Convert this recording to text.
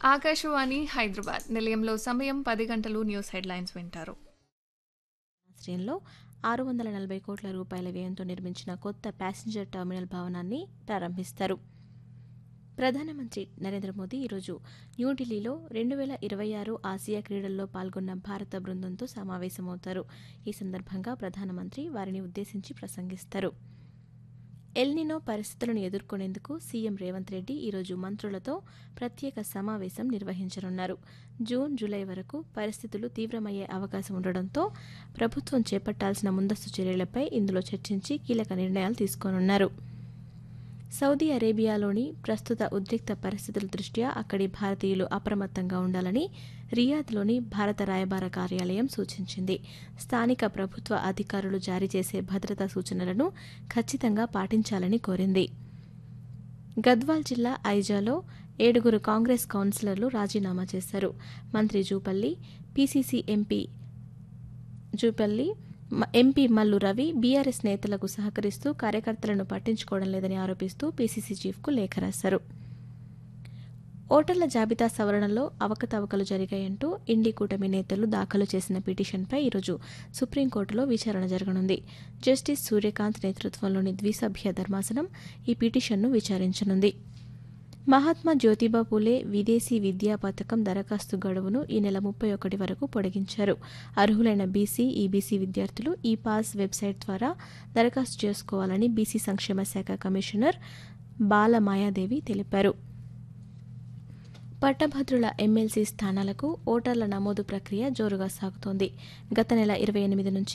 ఆకాశవాణి హైదరాబాద్ నిలయంలో సమయం పది గంటలు న్యూస్ హెడ్లైన్స్ వింటారు ఆశ్రయంలో ఆరు వందల నలభై కోట్ల రూపాయల వ్యయంతో నిర్మించిన కొత్త ప్యాసింజర్ టెర్మినల్ భవనాన్ని ప్రారంభిస్తారు ప్రధానమంత్రి నరేంద్ర మోదీ ఈరోజు న్యూఢిల్లీలో రెండు వేల ఇరవై ఆరు ఆసియా క్రీడల్లో పాల్గొన్న భారత బృందంతో సమావేశమవుతారు ఈ సందర్భంగా ప్రధానమంత్రి వారిని ఉద్దేశించి ప్రసంగిస్తారు ఎల్నినో పరిస్థితులను ఎదుర్కొనేందుకు సీఎం రేవంత్ రెడ్డి ఈరోజు మంత్రులతో ప్రత్యేక సమావేశం నిర్వహించనున్నారు జూన్ జూలై వరకు పరిస్థితులు తీవ్రమయ్యే అవకాశం ఉండడంతో ప్రభుత్వం చేపట్టాల్సిన ముందస్తు చర్యలపై ఇందులో చర్చించి కీలక నిర్ణయాలు తీసుకోనున్నారు సౌదీ అరేబియాలోని ప్రస్తుత ఉద్రిక్త పరిస్థితుల దృష్ట్యా అక్కడి భారతీయులు అప్రమత్తంగా ఉండాలని రియాద్లోని భారత రాయబార కార్యాలయం సూచించింది స్థానిక ప్రభుత్వ అధికారులు జారీ చేసే భద్రతా సూచనలను ఖచ్చితంగా పాటించాలని కోరింది గద్వాల్ జిల్లా ఐజాలో ఏడుగురు కాంగ్రెస్ కౌన్సిలర్లు రాజీనామా చేశారు మంత్రి జూపల్లి పీసీసీ ఎంపీ జూపల్లి మ- ఎంపీ మల్లు రవి బీఆర్ఎస్ నేతలకు సహకరిస్తూ కార్యకర్తలను పట్టించుకోవడం లేదని ఆరోపిస్తూ పీసీసీ చీఫ్కు లేఖ రాశారు ఓటర్ల జాబితా సవరణలో అవకతవకలు జరిగాయంటూ ఇండి కూటమి నేతలు దాఖలు చేసిన పిటిషన్పై ఈరోజు సుప్రీంకోర్టులో విచారణ జరగనుంది జస్టిస్ సూర్యకాంత్ నేతృత్వంలోని ద్విసభ్య ధర్మాసనం ఈ పిటిషన్ను విచారించనుంది మహాత్మా జ్యోతిబా పూలే విదేశీ విద్యా పథకం దరఖాస్తు గడువును ఈ నెల ముప్పై ఒకటి వరకు పొడిగించారు అర్హులైన బీసీ ఈబీసీ విద్యార్థులు ఈ పాస్ వెబ్సైట్ ద్వారా దరఖాస్తు చేసుకోవాలని బీసీ సంక్షేమ శాఖ కమిషనర్ బాల మాయాదేవి తెలిపారు పట్టభద్రుల ఎమ్మెల్సీ స్థానాలకు ఓటర్ల నమోదు ప్రక్రియ జోరుగా సాగుతోంది గత నెల ఇరవై ఎనిమిది నుంచి